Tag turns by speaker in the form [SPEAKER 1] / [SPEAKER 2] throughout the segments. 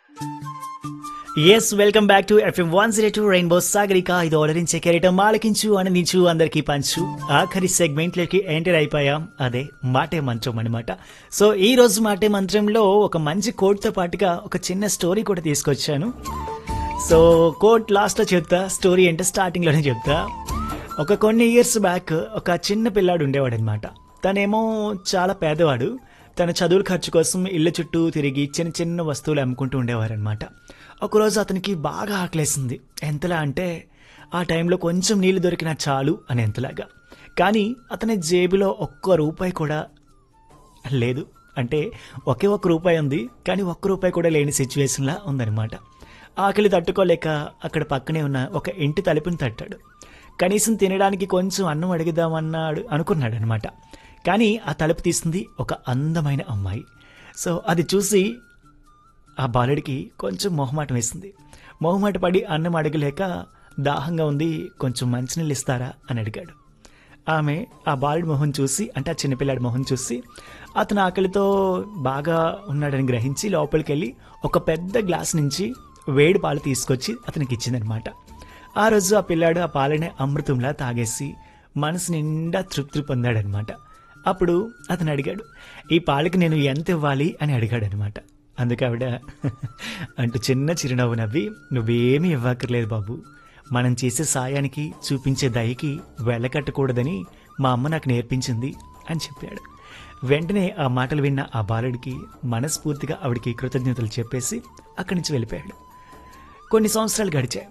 [SPEAKER 1] yes welcome back to FM one zero two rainbow Sagarika ఇది ఆలరించే కెరీటం ఆలకించు ఆనందించు అందరికీ పంచు ఆఖరి సెగ్మెంట్ లోకి ఎంటర్ అయిపోయాం అదే మాటే మంత్రం అనమాట సో ఈ రోజు మాటే మంత్రంలో ఒక మంచి కోట్ తో పాటుగా ఒక చిన్న స్టోరీ కూడా తీసుకొచ్చాను సో కోట్ లాస్ట్ లో చెప్తా స్టోరీ ఏంటో స్టార్టింగ్ లోనే చెప్తా ఒక కొన్ని ఇయర్స్ బ్యాక్ ఒక చిన్న పిల్లాడు ఉండేవాడు అనమాట తనేమో చాలా పేదవాడు తన చదువుల ఖర్చు కోసం ఇళ్ళ చుట్టూ తిరిగి చిన్న చిన్న వస్తువులు అమ్ముకుంటూ ఉండేవారనమాట ఒకరోజు అతనికి బాగా ఆకలేసింది ఎంతలా అంటే ఆ టైంలో కొంచెం నీళ్లు దొరికినా చాలు అని ఎంతలాగా కానీ అతని జేబులో ఒక్క రూపాయి కూడా లేదు అంటే ఒకే ఒక్క రూపాయి ఉంది కానీ ఒక్క రూపాయి కూడా లేని సిచ్యువేషన్లా ఉందన్నమాట ఆకలి తట్టుకోలేక అక్కడ పక్కనే ఉన్న ఒక ఇంటి తలుపుని తట్టాడు కనీసం తినడానికి కొంచెం అన్నం అడిగిద్దామన్నాడు అనుకున్నాడు అనమాట కానీ ఆ తలుపు తీసింది ఒక అందమైన అమ్మాయి సో అది చూసి ఆ బాలుడికి కొంచెం మొహమాటం వేసింది మొహమాట పడి అన్నం అడగలేక దాహంగా ఉంది కొంచెం మంచినీళ్ళు ఇస్తారా అని అడిగాడు ఆమె ఆ బాలుడి మొహం చూసి అంటే ఆ చిన్నపిల్లాడి మొహం చూసి అతను ఆకలితో బాగా ఉన్నాడని గ్రహించి లోపలికి వెళ్ళి ఒక పెద్ద గ్లాస్ నుంచి వేడి పాలు తీసుకొచ్చి అతనికి ఇచ్చిందనమాట ఆ రోజు ఆ పిల్లాడు ఆ పాలనే అమృతంలా తాగేసి మనసు నిండా తృప్తి పొందాడనమాట అప్పుడు అతను అడిగాడు ఈ పాలకి నేను ఎంత ఇవ్వాలి అని అడిగాడు అనమాట అందుకే ఆవిడ అంటూ చిన్న చిరునవ్వు నవ్వి నువ్వేమీ ఇవ్వక్కర్లేదు బాబు మనం చేసే సాయానికి చూపించే దయకి వెళ్ళకట్టకూడదని మా అమ్మ నాకు నేర్పించింది అని చెప్పాడు వెంటనే ఆ మాటలు విన్న ఆ బాలుడికి మనస్ఫూర్తిగా ఆవిడికి కృతజ్ఞతలు చెప్పేసి అక్కడి నుంచి వెళ్ళిపోయాడు కొన్ని సంవత్సరాలు గడిచాయి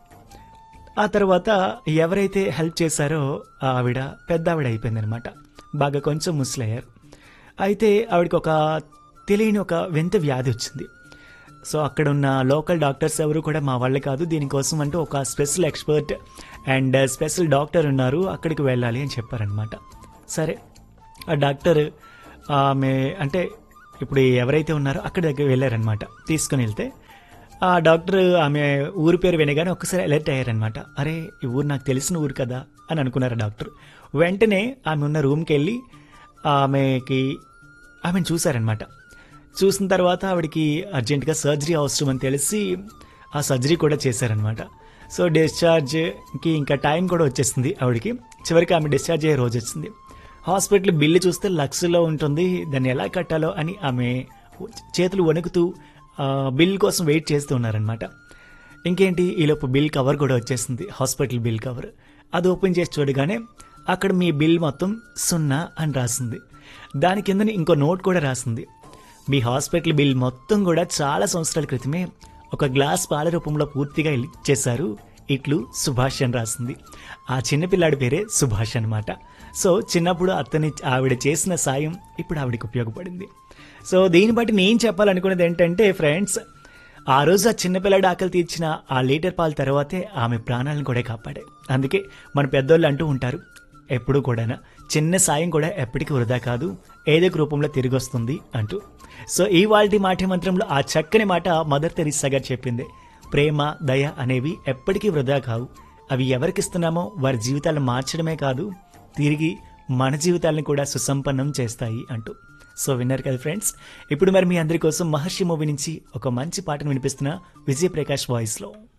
[SPEAKER 1] ఆ తర్వాత ఎవరైతే హెల్ప్ చేశారో ఆ ఆవిడ పెద్ద ఆవిడ అయిపోయిందనమాట బాగా కొంచెం ముసలయ్యారు అయితే ఆవిడకి ఒక తెలియని ఒక వింత వ్యాధి వచ్చింది సో అక్కడ ఉన్న లోకల్ డాక్టర్స్ ఎవరు కూడా మా వాళ్ళే కాదు దీనికోసం అంటూ ఒక special expert and special doctor ఉన్నారు అక్కడికి వెళ్ళాలి అని చెప్పారనమాట సరే ఆ డాక్టర్ ఆమె అంటే ఇప్పుడు ఎవరైతే ఉన్నారో అక్కడి దగ్గర వెళ్ళారనమాట తీసుకుని వెళ్తే ఆ డాక్టర్ ఆమె ఊరి పేరు వినగానే ఒక్కసారి అలర్ట్ అయ్యారనమాట అరే ఈ ఊరు నాకు తెలిసిన ఊరు కదా అని అనుకున్నారు డాక్టర్ వెంటనే ఆమె ఉన్న రూమ్కి వెళ్ళి ఆమెకి ఆమెను చూశారనమాట చూసిన తర్వాత ఆవిడకి అర్జెంటుగా సర్జరీ అవసరం అని తెలిసి ఆ సర్జరీ కూడా చేశారనమాట సో డిశ్చార్జ్కి ఇంకా టైం కూడా వచ్చేసింది ఆవిడకి చివరికి ఆమె డిశ్చార్జ్ అయ్యే రోజు వచ్చింది హాస్పిటల్ బిల్లు చూస్తే లక్షల్లో ఉంటుంది దాన్ని ఎలా కట్టాలో అని ఆమె చేతులు వణుకుతూ ఆ, బిల్ కోసం వెయిట్ చేస్తూ ఉన్నారనమాట ఇంకేంటి ఈలోపు బిల్ కవర్ కూడా వచ్చేసింది హాస్పిటల్ బిల్ కవర్ అది ఓపెన్ చేసి చూడగానే అక్కడ మీ బిల్ మొత్తం సున్నా అని రాసింది దాని కింద ఇంకో నోట్ కూడా రాసింది మీ హాస్పిటల్ బిల్ మొత్తం కూడా చాలా సంవత్సరాల క్రితమే ఒక గ్లాస్ పాల రూపంలో పూర్తిగా ఇచ్చేశారు ఇట్లు సుభాష్ అని రాసింది ఆ చిన్నపిల్లాడి పేరే సుభాష్ అనమాట సో చిన్నప్పుడు అతని ఆవిడ చేసిన సాయం ఇప్పుడు ఆవిడకి ఉపయోగపడింది సో దీన్ని బట్టి నేను చెప్పాలనుకున్నది ఏంటంటే ఫ్రెండ్స్ ఆ రోజు ఆ చిన్నపిల్లాడి ఆకలి తీర్చిన ఆ లీటర్ పాల తర్వాతే ఆమె ప్రాణాలను కూడా కాపాడాయి అందుకే మన పెద్దోళ్ళు అంటూ ఉంటారు ఎప్పుడు కూడా చిన్న సాయం కూడా ఎప్పటికీ వృధా కాదు ఏదో ఒక రూపంలో తిరిగి వస్తుంది అంటూ సో ఈ వాల్టి మాఠ్య మంత్రంలో ఆ చక్కని మాట మదర్ తెరిసా గారు చెప్పింది ప్రేమ దయ అనేవి ఎప్పటికీ వృధా కావు అవి ఎవరికిస్తున్నామో వారి జీవితాలను మార్చడమే కాదు తిరిగి మన జీవితాలను కూడా సుసంపన్నం చేస్తాయి అంటూ సో విన్నారు కదా ఫ్రెండ్స్ ఇప్పుడు మరి మీ అందరి కోసం మహర్షి మూవీ నుంచి ఒక మంచి పాటను వినిపిస్తున్న విజయ్ ప్రకాష్ వాయిస్లో